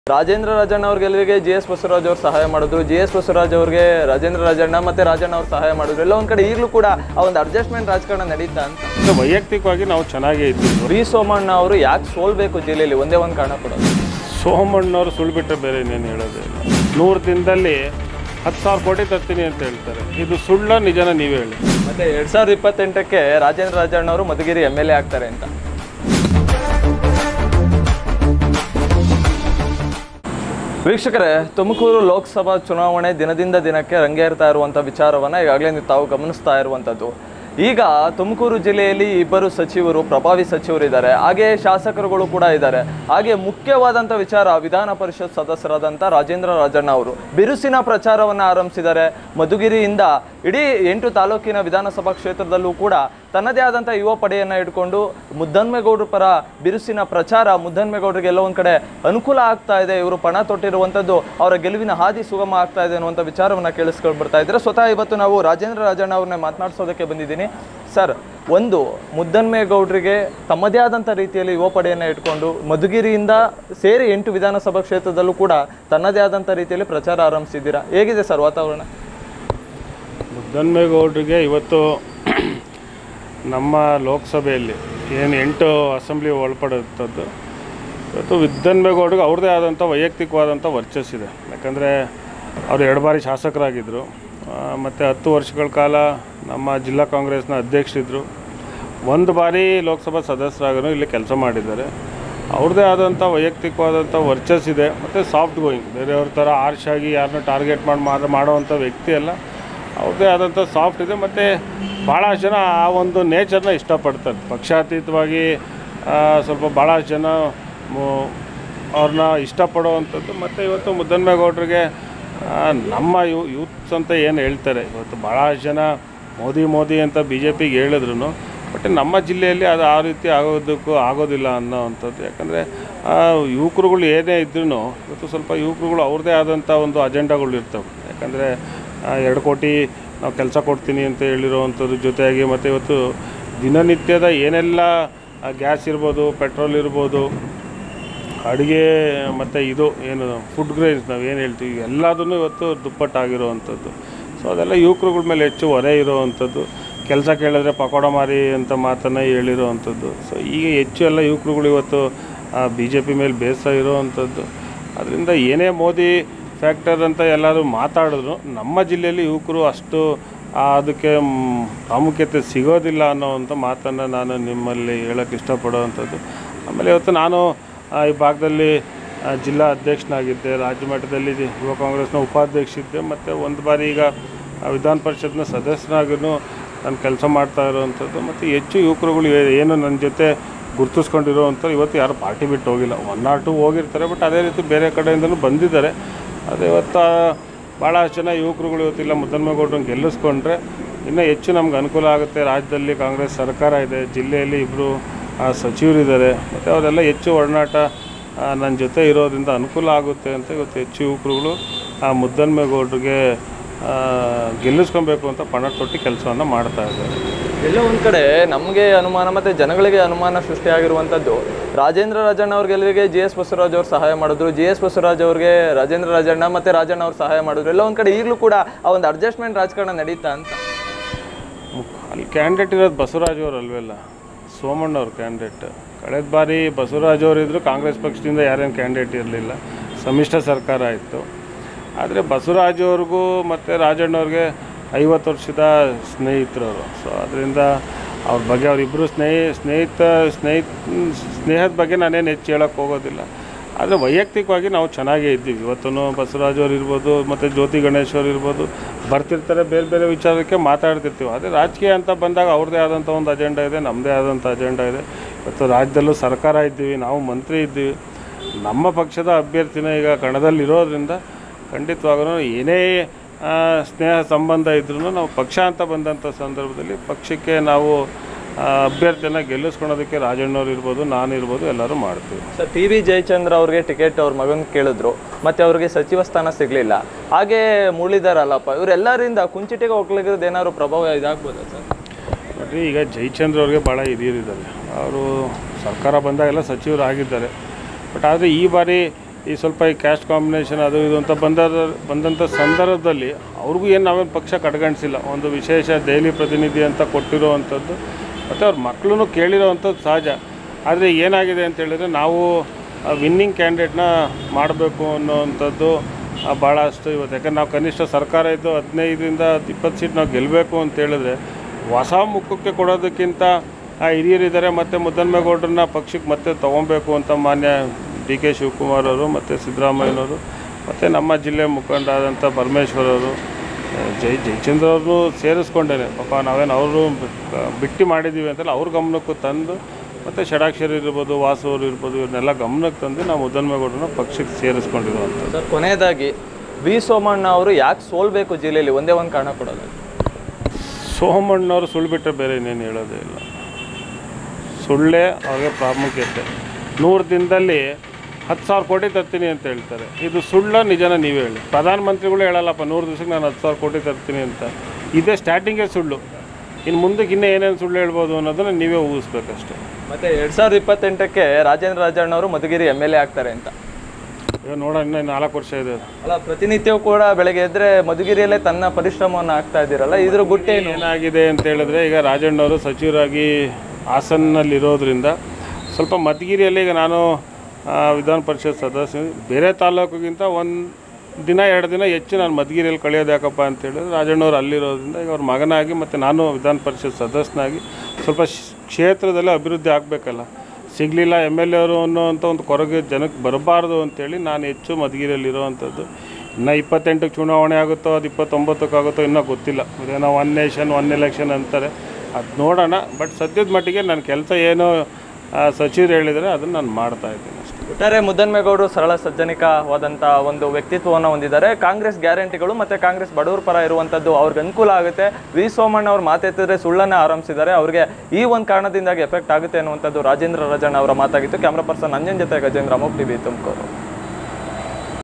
ರಾಜೇಂದ್ರ ರಾಜಣ್ಣ ಅವ್ರ ಗೆಲುವಿಗೆ G S Basavaraj ಅವ್ರು ಸಹಾಯ ಮಾಡಿದ್ರು ಜಿ ಎಸ್ ಬಸವರಾಜ್ ಅವ್ರಿಗೆ ರಾಜೇಂದ್ರ ರಾಜಣ್ಣ ಮತ್ತೆ ರಾಜಣ್ಣ ಅವ್ರು ಸಹಾಯ ಮಾಡಿದ್ರು ಎಲ್ಲ ಒಂದ್ ಕಡೆ ಈಗಲೂ ಕೂಡ ಆ ಒಂದು ಅಡ್ಜಸ್ಟ್ಮೆಂಟ್ ರಾಜಕಾರಣ ನಡೀತಾ ಅಂತ ಇದು ವೈಯಕ್ತಿಕವಾಗಿ ನಾವು ಚೆನ್ನಾಗೇ ಇದ್ದೀವಿ ವಿ ಸೋಮಣ್ಣ ಅವರು ಯಾಕೆ ಸೋಲ್ಬೇಕು ಜಿಲ್ಲೆಯಲ್ಲಿ ಒಂದೇ ಒಂದು ಕಾರಣ ಕೊಡೋದು ಸೋಮಣ್ಣವ್ರು ಸುಳ್ಳು ಬಿಟ್ಟರೆ ಬೇರೆ ಇನ್ನೇನು ಹೇಳೋದೇ ಇಲ್ಲ ನೂರು ದಿನದಲ್ಲಿ ಹತ್ತು ಸಾವಿರ ಕೋಟಿ ತರ್ತೀನಿ ಅಂತ ಹೇಳ್ತಾರೆ ಇದು ಸುಳ್ಳ ನಿಜನ ನೀವೇ ಹೇಳಿ ಮತ್ತೆ ಎರಡ್ ಸಾವಿರದ ಇಪ್ಪತ್ತೆಂಟಕ್ಕೆ ರಾಜೇಂದ್ರ ರಾಜಣ್ಣ ಅವರು ಮಧುಗಿರಿ ಎಮ್ ಎಲ್ ಎ ಆಗ್ತಾರೆ ಅಂತ ವೀಕ್ಷಕರೇ ತುಮಕೂರು ಲೋಕಸಭಾ ಚುನಾವಣೆ ದಿನದಿಂದ ದಿನಕ್ಕೆ ರಂಗೇರ್ತಾ ಇರುವಂಥ ವಿಚಾರವನ್ನು ಈಗಾಗಲೇ ನೀವು ತಾವು ಗಮನಿಸ್ತಾ ಇರುವಂಥದ್ದು ಈಗ ತುಮಕೂರು ಜಿಲ್ಲೆಯಲ್ಲಿ ಇಬ್ಬರು ಸಚಿವರು ಪ್ರಭಾವಿ ಸಚಿವರು ಇದ್ದಾರೆ ಹಾಗೆ ಶಾಸಕರುಗಳು ಕೂಡ ಇದ್ದಾರೆ ಹಾಗೆ ಮುಖ್ಯವಾದಂಥ ವಿಚಾರ ವಿಧಾನ ಪರಿಷತ್ ಸದಸ್ಯರಾದಂಥ ರಾಜೇಂದ್ರ ರಾಜಣ್ಣ ಅವರು ಬಿರುಸಿನ ಪ್ರಚಾರವನ್ನು ಆರಂಭಿಸಿದ್ದಾರೆ ಮಧುಗಿರಿಯಿಂದ ಇಡೀ ಎಂಟು ತಾಲೂಕಿನ ವಿಧಾನಸಭಾ ಕ್ಷೇತ್ರದಲ್ಲೂ ಕೂಡ ತನ್ನದೇ ಆದಂಥ ಯುವ ಪಡೆಯನ್ನು ಇಟ್ಕೊಂಡು ಮುದ್ದನ್ಮೇಗೌಡರ ಪರ ಬಿರುಸಿನ ಪ್ರಚಾರ ಮುದ್ದನ್ಮೇಗೌಡರಿಗೆ ಎಲ್ಲ ಒಂದು ಕಡೆ ಅನುಕೂಲ ಆಗ್ತಾ ಇದೆ ಇವರು ಪಣ ತೊಟ್ಟಿರುವಂಥದ್ದು ಅವರ ಗೆಲುವಿನ ಹಾದಿ ಸುಗಮ ಆಗ್ತಾ ಇದೆ ಅನ್ನುವಂಥ ವಿಚಾರವನ್ನು ಕೇಳಿಸ್ಕೊಂಡು ಬರ್ತಾ ಇದ್ದಾರೆ ಸ್ವತಃ ಇವತ್ತು ನಾವು ರಾಜೇಂದ್ರ ರಾಜಣ್ಣ ಅವ್ರನ್ನೇ ಮಾತನಾಡಿಸೋದಕ್ಕೆ ಬಂದಿದ್ದೀನಿ ಸರ್ ಒಂದು ಮುದ್ದನ್ಮೇಗೌಡರಿಗೆ ತಮ್ಮದೇ ಆದಂಥ ರೀತಿಯಲ್ಲಿ ಯುವ ಪಡೆಯನ್ನು ಇಟ್ಕೊಂಡು ಮಧುಗಿರಿಯಿಂದ ಸೇರಿ ಎಂಟು ವಿಧಾನಸಭಾ ಕ್ಷೇತ್ರದಲ್ಲೂ ಕೂಡ ತನ್ನದೇ ಆದಂಥ ರೀತಿಯಲ್ಲಿ ಪ್ರಚಾರ ಆರಂಭಿಸಿದ್ದೀರಾ ಹೇಗಿದೆ ಸರ್ ವಾತಾವರಣ ಮುದ್ದನ್ಮೇಗೌಡರಿಗೆ ಇವತ್ತು ನಮ್ಮ ಲೋಕಸಭೆಯಲ್ಲಿ ಏನು ಎಂಟು ಅಸೆಂಬ್ಲಿ ಒಳಪಡುತ್ತದ್ದು ಇವತ್ತು ವಿದ್ದನ್ಮೇಗೌಡರಿಗೆ ಅವ್ರದ್ದೇ ಆದಂಥ ವೈಯಕ್ತಿಕವಾದಂಥ ವರ್ಚಸ್ಸಿದೆ ಯಾಕಂದರೆ ಅವರು ಎರಡು ಬಾರಿ ಶಾಸಕರಾಗಿದ್ದರು ಮತ್ತು ಹತ್ತು ವರ್ಷಗಳ ಕಾಲ ನಮ್ಮ ಜಿಲ್ಲಾ ಕಾಂಗ್ರೆಸ್ನ ಅಧ್ಯಕ್ಷರಿದ್ದರು ಒಂದು ಬಾರಿ ಲೋಕಸಭಾ ಸದಸ್ಯರಾಗೂ ಇಲ್ಲಿ ಕೆಲಸ ಮಾಡಿದ್ದಾರೆ ಅವ್ರದ್ದೇ ಆದಂಥ ವೈಯಕ್ತಿಕವಾದಂಥ ವರ್ಚಸ್ಸಿದೆ ಮತ್ತು ಸಾಫ್ಟ್ ಗೋಯಿಂಗ್ ಬೇರೆಯವ್ರ ಥರ ಆರ್ಶ್ ಆಗಿ ಯಾರನ್ನ ಟಾರ್ಗೆಟ್ ಮಾಡಿ ಮಾಡ ಮಾಡೋವಂಥ ವ್ಯಕ್ತಿ ಅಲ್ಲ ಅವ್ರದ್ದೇ ಆದಂಥ ಸಾಫ್ಟ್ ಇದೆ ಮತ್ತು ಭಾಳ ಜನ ಆ ಒಂದು ನೇಚರ್ನ ಇಷ್ಟಪಡ್ತಾರೆ ಪಕ್ಷಾತೀತವಾಗಿ ಆ, ಸ್ವಲ್ಪ ಭಾಳ ಜನ ಮು- ಅವ್ರನ್ನ ಇಷ್ಟಪಡುವಂಥದ್ದು ಮತ್ತು ಇವತ್ತು ಮುದ್ದನ್ಮೇಗೌಡರಿಗೆ ಆ, ನಮ್ಮ ಯೂ ಯೂತ್ಸ್ ಅಂತ ಏನು ಹೇಳ್ತಾರೆ ಇವತ್ತು ಭಾಳ ಜನ ಮೋದಿ ಮೋದಿ ಅಂತ ಬಿ ಜೆ ಪಿಗೆ ಹೇಳಿದ್ರು ಬಟ್ ನಮ್ಮ ಜಿಲ್ಲೆಯಲ್ಲಿ ಅದು ಆ ರೀತಿ ಆಗೋದಕ್ಕೂ ಆಗೋದಿಲ್ಲ ಅನ್ನೋವಂಥದ್ದು ಯಾಕಂದರೆ ಯುವಕರುಗಳು ಏನೇ ಇದ್ರೂ ಇವತ್ತು ಸ್ವಲ್ಪ ಯುವಕರುಗಳು ಅವ್ರದ್ದೇ ಆದಂಥ ಒಂದು ಅಜೆಂಡಾಗಳು ಇರ್ತವೆ ಯಾಕಂದರೆ ಎರಡು ಕೋಟಿ ನಾವು ಕೆಲಸ ಕೊಡ್ತೀನಿ ಅಂತ ಹೇಳಿರೋವಂಥದ್ರ ಜೊತೆಯಾಗಿ ಮತ್ತು ಇವತ್ತು ದಿನನಿತ್ಯದ ಏನೆಲ್ಲ ಗ್ಯಾಸ್ ಇರ್ಬೋದು ಪೆಟ್ರೋಲ್ ಇರ್ಬೋದು ಅಡುಗೆ ಮತ್ತು ಇದು ಏನು ಫುಡ್ ಗ್ರೈನ್ಸ್ ನಾವು ಏನು ಹೇಳ್ತೀವಿ ಎಲ್ಲದನ್ನು ಇವತ್ತು ದುಪ್ಪಟ್ಟಾಗಿರೋವಂಥದ್ದು ಸೊ ಅದೆಲ್ಲ ಯುವಕರುಗಳ ಮೇಲೆ ಹೆಚ್ಚು ಹೊರೆ ಇರೋವಂಥದ್ದು ಕೆಲಸ ಕೇಳಿದ್ರೆ ಪಕೋಡ ಮಾರಿ ಅಂತ ಮಾತನ್ನು ಹೇಳಿರೋವಂಥದ್ದು ಸೊ ಈಗ ಹೆಚ್ಚು ಎಲ್ಲ ಯುವಕರುಗಳು ಇವತ್ತು ಬಿ ಜೆ ಪಿ ಮೇಲೆ ಬೇಸರ ಇರೋವಂಥದ್ದು ಅದರಿಂದ ಏನೇ ಮೋದಿ ಫ್ಯಾಕ್ಟರ್ ಅಂತ ಎಲ್ಲರೂ ಮಾತಾಡಿದ್ರು ನಮ್ಮ ಜಿಲ್ಲೆಯಲ್ಲಿ ಯುವಕರು ಅಷ್ಟು ಆ, ಅದಕ್ಕೆ ಮ್, ಪ್ರಾಮುಖ್ಯತೆ ಸಿಗೋದಿಲ್ಲ ಅನ್ನೋವಂಥ ಮಾತನ್ನು ನಾನು ನಿಮ್ಮಲ್ಲಿ ಹೇಳೋಕ್ಕೆ ಇಷ್ಟಪಡೋವಂಥದ್ದು ಆಮೇಲೆ ಇವತ್ತು ನಾನು ಆ, ಈ ಭಾಗದಲ್ಲಿ ಆ, ಜಿಲ್ಲಾ ಅಧ್ಯಕ್ಷನಾಗಿದ್ದೆ ರಾಜ್ಯ ಮಟ್ಟದಲ್ಲಿ ಜಿ- ಯುವ ಕಾಂಗ್ರೆಸ್ನ ಉಪಾಧ್ಯಕ್ಷ ಇದ್ದೆ ಮತ್ತು ಒಂದು ಬಾರಿ ಈಗ ಆ, ವಿಧಾನ ಪರಿಷತ್ನ ಸದಸ್ಯನಾಗೂ ನಾನು ಕೆಲಸ ಮಾಡ್ತಾ ಇರೋವಂಥದ್ದು ಮತ್ತು ಹೆಚ್ಚು ಯುವಕರುಗಳು ಏ- ಏನು ನನ್ನ ಜೊತೆ ಗುರುತಿಸ್ಕೊಂಡಿರೋವಂಥವ್ರು ಇವತ್ತು ಯಾರು ಪಾರ್ಟಿ ಬಿಟ್ಟು ಹೋಗಿಲ್ಲ ಒನ್ ಆರ್ ಟು ಹೋಗಿರ್ತಾರೆ ಬಟ್ ಅದೇ ರೀತಿ ಬೇರೆ ಕಡೆಯಿಂದಲೂ ಬಂದಿದ್ದಾರೆ ಅದು ಇವತ್ತು ಭಾಳ ಜನ ಯುವಕರುಗಳು ಇವತ್ತಿಲ್ಲ ಮುದ್ದನ್ಮೇಗೌಡರನ್ನ ಗೆಲ್ಲಿಸ್ಕೊಂಡ್ರೆ ಇನ್ನೂ ಹೆಚ್ಚು ನಮ್ಗೆ ಅನುಕೂಲ ಆಗುತ್ತೆ ರಾಜ್ಯದಲ್ಲಿ ಕಾಂಗ್ರೆಸ್ ಸರ್ಕಾರ ಇದೆ ಜಿಲ್ಲೆಯಲ್ಲಿ ಇಬ್ಬರು ಸಚಿವರಿದ್ದಾರೆ ಮತ್ತು ಅವರೆಲ್ಲ ಹೆಚ್ಚು ಒಡನಾಟ ನನ್ನ ಜೊತೆ ಇರೋದ್ರಿಂದ ಅನುಕೂಲ ಆಗುತ್ತೆ ಅಂತ ಇವತ್ತು ಹೆಚ್ಚು ಯುವಕರುಗಳು ಆ ಮುದ್ದನ್ಮೇಗೌಡರಿಗೆ ಆ, ಗೆಲ್ಲಿಸ್ಕೊಬೇಕು ಅಂತ ಪಣ ತೊಟ್ಟು ಕೆಲಸವನ್ನು ಮಾಡ್ತಾ ಇದ್ದಾರೆ ಎಲ್ಲ ಒಂದ್ ಕಡೆ ನಮಗೆ ಅನುಮಾನ ಮತ್ತೆ ಜನಗಳಿಗೆ ಅನುಮಾನ ಸೃಷ್ಟಿಯಾಗಿರುವಂಥದ್ದು ರಾಜೇಂದ್ರ ರಾಜಣ್ಣ ಅವ್ರ ಗೆಲುವಿಗೆ ಜಿ ಎಸ್ ಬಸವರಾಜ್ ಅವ್ರು ಸಹಾಯ ಮಾಡಿದ್ರು ಜಿ ಎಸ್ ಬಸವರಾಜ್ ಅವ್ರಿಗೆ ರಾಜೇಂದ್ರ ರಾಜಣ್ಣ ಮತ್ತೆ ರಾಜಣ್ಣ ಅವ್ರು ಸಹಾಯ ಮಾಡಿದ್ರು ಎಲ್ಲ ಒಂದ್ ಕಡೆ ಈಗಲೂ ಕೂಡ ಆ ಒಂದು ಅಡ್ಜಸ್ಟ್ಮೆಂಟ್ ರಾಜಕಾರಣ ನಡೀತಾ ಅಂತ ಅಲ್ಲಿ ಕ್ಯಾಂಡಿಡೇಟ್ ಇರೋದು ಬಸವರಾಜ್ ಅವರು ಅಲ್ವಲ್ಲ ಸೋಮಣ್ಣ ಅವ್ರ ಕ್ಯಾಂಡಿಡೇಟ್ ಕಳೆದ ಬಾರಿ ಬಸವರಾಜ್ ಅವರು ಇದ್ದರು ಕಾಂಗ್ರೆಸ್ ಪಕ್ಷದಿಂದ ಯಾರೇನು ಕ್ಯಾಂಡಿಡೇಟ್ ಇರಲಿಲ್ಲ ಸಮ್ಮಿಶ್ರ ಸರ್ಕಾರ ಇತ್ತು ಆದರೆ ಬಸವರಾಜ್ ಅವ್ರಿಗೂ ಮತ್ತು ರಾಜಣ್ಣವ್ರಿಗೆ ಐವತ್ತು ವರ್ಷದ ಸ್ನೇಹಿತರವರು ಸೊ ಅದರಿಂದ ಅವ್ರ ಬಗ್ಗೆ ಅವರಿಬ್ಬರು ಸ್ನೇಹಿ ಸ್ನೇಹಿತ ಸ್ನೇಹಿತ ಸ್ನೇಹದ ಬಗ್ಗೆ ನಾನೇನು ಹೆಚ್ಚು ಹೇಳೋಕ್ಕೆ ಹೋಗೋದಿಲ್ಲ ಆದರೆ ವೈಯಕ್ತಿಕವಾಗಿ ನಾವು ಚೆನ್ನಾಗೇ ಇದ್ದೀವಿ ಇವತ್ತು ಬಸವರಾಜ್ ಅವ್ರು ಇರ್ಬೋದು ಮತ್ತು ಜ್ಯೋತಿ ಗಣೇಶ್ ಅವ್ರು ಇರ್ಬೋದು ಬರ್ತಿರ್ತಾರೆ ಬೇರೆ ಬೇರೆ ವಿಚಾರಕ್ಕೆ ಮಾತಾಡ್ತಿರ್ತೀವಿ ಆದರೆ ರಾಜಕೀಯ ಅಂತ ಬಂದಾಗ ಅವ್ರದ್ದೇ ಆದಂಥ ಒಂದು ಅಜೆಂಡಾ ಇದೆ ನಮ್ಮದೇ ಆದಂಥ ಅಜೆಂಡಾ ಇದೆ ಇವತ್ತು ರಾಜ್ಯದಲ್ಲೂ ಸರ್ಕಾರ ಇದ್ದೀವಿ ನಾವು ಮಂತ್ರಿ ಇದ್ದೀವಿ ನಮ್ಮ ಪಕ್ಷದ ಅಭ್ಯರ್ಥಿನ ಈಗ ಕಣದಲ್ಲಿರೋದ್ರಿಂದ ಖಂಡಿತವಾಗೂ ಏನೇ ಆ, ಸ್ನೇಹ ಸಂಬಂಧ ಇದ್ರೂ ನಾವು ಪಕ್ಷ ಅಂತ ಬಂದಂಥ ಸಂದರ್ಭದಲ್ಲಿ ಪಕ್ಷಕ್ಕೆ ನಾವು ಆ, ಅಭ್ಯರ್ಥಿನ ಗೆಲ್ಲಿಸ್ಕೊಳೋದಕ್ಕೆ ರಾಜಣ್ಣವ್ರು ಇರ್ಬೋದು ನಾನು ಇರ್ಬೋದು ಎಲ್ಲರೂ ಮಾಡ್ತೀವಿ ಸರ್ ಟಿ ವಿ ಜಯಚಂದ್ರ ಅವ್ರಿಗೆ ಟಿಕೆಟ್ ಅವ್ರ ಮಗನ್ ಕೇಳಿದ್ರು ಮತ್ತೆ ಅವ್ರಿಗೆ ಸಚಿವ ಸ್ಥಾನ ಸಿಗ್ಲಿಲ್ಲ ಹಾಗೆ ಮುರಳೀಧರ್ ಅಲ್ಲಪ್ಪ ಇವರೆಲ್ಲರಿಂದ ಕುಂಚಿಟಿಗೆ ಹೋಗ್ಲಿಕ್ಕೆ ಏನಾದ್ರು ಪ್ರಭಾವ ಇದಾಗ್ಬೋದಾ ಸರ್ ನೋಡ್ರಿ ಈಗ ಜಯಚಂದ್ರ ಅವ್ರಿಗೆ ಭಾಳ ಹಿರಿಯರಿದ್ದಾರೆ ಅವರು ಸರ್ಕಾರ ಬಂದಾಗೆಲ್ಲ ಸಚಿವರು ಆಗಿದ್ದಾರೆ ಬಟ್ ಆದರೆ ಈ ಬಾರಿ ಈ ಸ್ವಲ್ಪ ಈ ಕ್ಯಾಸ್ಟ್ ಕಾಂಬಿನೇಷನ್ ಅದು ಇದು ಅಂತ ಬಂದ ಬಂದಂಥ ಸಂದರ್ಭದಲ್ಲಿ ಅವ್ರಿಗೂ ಏನು ನಾವೇನು ಪಕ್ಷ ಕಡೆಗಣಿಸಿಲ್ಲ ಒಂದು ವಿಶೇಷ ದೆಹಲಿ ಪ್ರತಿನಿಧಿ ಅಂತ ಕೊಟ್ಟಿರೋವಂಥದ್ದು ಮತ್ತು ಅವ್ರ ಮಕ್ಕಳು ಕೇಳಿರೋವಂಥದ್ದು ಸಹಜ ಆದರೆ ಏನಾಗಿದೆ ಅಂತ ಹೇಳಿದ್ರೆ ನಾವು ವಿನ್ನಿಂಗ್ ಕ್ಯಾಂಡಿಡೇಟ್ನ ಮಾಡಬೇಕು ಅನ್ನೋವಂಥದ್ದು ಆ, ಭಾಳಷ್ಟು ಇವತ್ತು ಯಾಕಂದ್ರೆ ನಾವು ಕನಿಷ್ಠ ಸರ್ಕಾರ ಇದ್ದು ಹದಿನೈದರಿಂದ ಇಪ್ಪತ್ತು ಸೀಟ್ ನಾವು ಗೆಲ್ಲಬೇಕು ಅಂತ ಹೇಳಿದ್ರೆ ಹೊಸ ಮುಖಕ್ಕೆ ಕೊಡೋದಕ್ಕಿಂತ ಆ ಹಿರಿಯರಿದ್ದಾರೆ ಮತ್ತು ಮುದ್ದನ್ಮೇಗೌಡರನ್ನ ಪಕ್ಷಕ್ಕೆ ಮತ್ತೆ ತೊಗೊಬೇಕು ಅಂತ ಮಾನ್ಯ ಡಿ ಕೆ ಶಿವಕುಮಾರ್ ಅವರು ಮತ್ತು ಸಿದ್ದರಾಮಯ್ಯನವರು ಮತ್ತು ನಮ್ಮ ಜಿಲ್ಲೆ ಮುಖಂಡ ಆದಂಥ ಪರಮೇಶ್ವರ್ ಅವರು ಆ, ಜೈ ಜಯಚಂದ್ರ ಅವ್ರನ್ನೂ ಸೇರಿಸ್ಕೊಂಡೇನೆ ಪಾಪ ನಾವೇನು ಅವರು ಬಿಟ್ಟು ಮಾಡಿದ್ದೀವಿ ಅಂತಲ್ಲ ಅವ್ರ ಗಮನಕ್ಕೂ ತಂದು ಮತ್ತು ಷಡಾಕ್ಷರಿ ಇರ್ಬೋದು ವಾಸು ಅವರು ಇರ್ಬೋದು ಇವ್ರನ್ನೆಲ್ಲ ಗಮನಕ್ಕೆ ತಂದು ನಾವು ಮುದ್ದನ್ಮೇಗೌಡರನ್ನ ಪಕ್ಷಕ್ಕೆ ಸೇರಿಸ್ಕೊಂಡಿರುವಂಥದ್ದು ಸರ್ ಕೊನೆಯದಾಗಿ ವಿ ಸೋಮಣ್ಣ ಅವರು ಯಾಕೆ ಸೋಲ್ಬೇಕು ಜಿಲ್ಲೆಯಲ್ಲಿ ಒಂದೇ ಒಂದು ಕಾರಣ ಕೊಡೋದು ಸೋಮಣ್ಣವ್ರು ಸುಳ್ಳು ಬಿಟ್ಟರೆ ಬೇರೆ ಇನ್ನೇನು ಹೇಳೋದೇ ಇಲ್ಲ ಸುಳ್ಳೇ ಅವ್ರಿಗೆ ಪ್ರಾಮುಖ್ಯತೆ ನೂರು ದಿನದಲ್ಲಿ ಹತ್ತು ಸಾವಿರ ಕೋಟಿ ತರ್ತೀನಿ ಅಂತ ಹೇಳ್ತಾರೆ ಇದು ಸುಳ್ಳ ನಿಜನ ನೀವೇ ಹೇಳಿ ಪ್ರಧಾನಮಂತ್ರಿಗಳು ಹೇಳಲ್ಲಪ್ಪ ನೂರು ದಿವಸಕ್ಕೆ ನಾನು ಹತ್ತು ಸಾವಿರ ಕೋಟಿ ತರ್ತೀನಿ ಅಂತ ಇದೇ ಸ್ಟಾರ್ಟಿಂಗೇ ಸುಳ್ಳು ಇನ್ನು ಮುಂದಕ್ಕೆ ಇನ್ನೂ ಏನೇನು ಸುಳ್ಳು ಹೇಳ್ಬೋದು ಅನ್ನೋದನ್ನ ನೀವೇ ಊಹಿಸ್ಬೇಕಷ್ಟೆ ಮತ್ತೆ ಎರಡ್ ಸಾವಿರದ ಇಪ್ಪತ್ತೆಂಟಕ್ಕೆ ರಾಜೇಂದ್ರ ರಾಜಣ್ಣ ಅವರು ಮಧುಗಿರಿ ಎಮ್ ಎಲ್ ಎ ಆಗ್ತಾರೆ ಅಂತ ಈಗ ನೋಡೋಣ ಇನ್ನೂ ನಾಲ್ಕು ವರ್ಷ ಇದೆ ಅದು. ಅಲ್ಲ ಪ್ರತಿನಿತ್ಯವೂ ಕೂಡ ಬೆಳಗ್ಗೆ ಎದ್ರೆ ಮಧುಗಿರಿಯಲ್ಲೇ ತನ್ನ ಪರಿಶ್ರಮವನ್ನು ಆಗ್ತಾ ಇದ್ದೀರಲ್ಲ ಇದ್ರ ಗುಟ್ಟೇನು ಏನಾಗಿದೆ ಅಂತ ಹೇಳಿದ್ರೆ ಈಗ ರಾಜಣ್ಣವರು ಸಚಿವರಾಗಿ ಹಾಸನ್ನಲ್ಲಿರೋದ್ರಿಂದ ಸ್ವಲ್ಪ ಮಧುಗಿರಿಯಲ್ಲಿ ಈಗ ನಾನು ಆ, ವಿಧಾನ ಪರಿಷತ್ ಸದಸ್ಯ ಬೇರೆ ತಾಲೂಕಿಗಿಂತ ಒಂದು ದಿನ ಎರಡು ದಿನ ಹೆಚ್ಚು ನಾನು ಮಧುಗಿರಿಯಲ್ಲಿ ಕಳೆಯೋದು ಯಾಕಪ್ಪ ಅಂತ ಹೇಳಿದ್ರೆ ರಾಜಣ್ಣವ್ರು ಅಲ್ಲಿರೋದ್ರಿಂದ ಈಗ ಅವ್ರ ಮಗನಾಗಿ ಮತ್ತು ನಾನು ವಿಧಾನ ಪರಿಷತ್ ಸದಸ್ಯನಾಗಿ ಸ್ವಲ್ಪ ಶ್- ಕ್ಷೇತ್ರದಲ್ಲಿ ಅಭಿವೃದ್ಧಿ ಆಗಬೇಕಲ್ಲ ಸಿಗಲಿಲ್ಲ ಎಮ್ ಎಲ್ ಎವರು ಅನ್ನೋವಂಥ ಒಂದು ಕೊರಗೆ ಜನಕ್ಕೆ ಬರಬಾರ್ದು ಅಂತೇಳಿ ನಾನು ಹೆಚ್ಚು ಮಧುಗಿರಿಯಲ್ಲಿ ಇರೋವಂಥದ್ದು ಇನ್ನು ಇಪ್ಪತ್ತೆಂಟಕ್ಕೆ ಚುನಾವಣೆ ಆಗುತ್ತೋ ಅದು ಇಪ್ಪತ್ತೊಂಬತ್ತಕ್ಕಾಗುತ್ತೋ ಇನ್ನೂ ಗೊತ್ತಿಲ್ಲ ಇದೇನೋ ಒನ್ ನೇಷನ್ ಒನ್ ಎಲೆಕ್ಷನ್ ಅಂತಾರೆ ಅದು ನೋಡೋಣ ಬಟ್ ಸದ್ಯದ ಮಟ್ಟಿಗೆ ನನ್ನ ಕೆಲಸ ಏನು ಆ, ಸಚಿವರು ಹೇಳಿದರೆ ಅದನ್ನು ನಾನು ಮಾಡ್ತಾ ಇದ್ದೀನಿ ಅಷ್ಟೇ ಒಟ್ಟಾರೆ ಮುದ್ದನ್ಮೇಗೌಡರು ಸರಳ ಸಜ್ಜನಿಕವಾದಂಥ ಒಂದು ವ್ಯಕ್ತಿತ್ವವನ್ನು ಹೊಂದಿದ್ದಾರೆ ಕಾಂಗ್ರೆಸ್ ಗ್ಯಾರಂಟಿಗಳು ಮತ್ತೆ ಕಾಂಗ್ರೆಸ್ ಬಡವರ ಪರ ಇರುವಂಥದ್ದು ಅವ್ರಿಗೆ ಅನುಕೂಲ ಆಗುತ್ತೆ ವಿ ಸೋಮಣ್ಣ ಅವ್ರು ಮಾತೆತ್ತಿದ್ರೆ ಸುಳ್ಳನ್ನು ಆರಂಭಿಸಿದ್ದಾರೆ ಅವ್ರಿಗೆ ಈ ಒಂದು ಕಾರಣದಿಂದಾಗಿ ಎಫೆಕ್ಟ್ ಆಗುತ್ತೆ ಅನ್ನುವಂಥದ್ದು ರಾಜೇಂದ್ರ ರಜಣ್ಣ ಅವರ ಮಾತಾಗಿತ್ತು ಕ್ಯಾಮ್ರಾ ಪರ್ಸನ್ ಅಂಜನ್ ಜೊತೆ ಗಜೇಂದ್ರ ಅಮೋಕ್ ಟಿವಿ ತುಮಕೂರು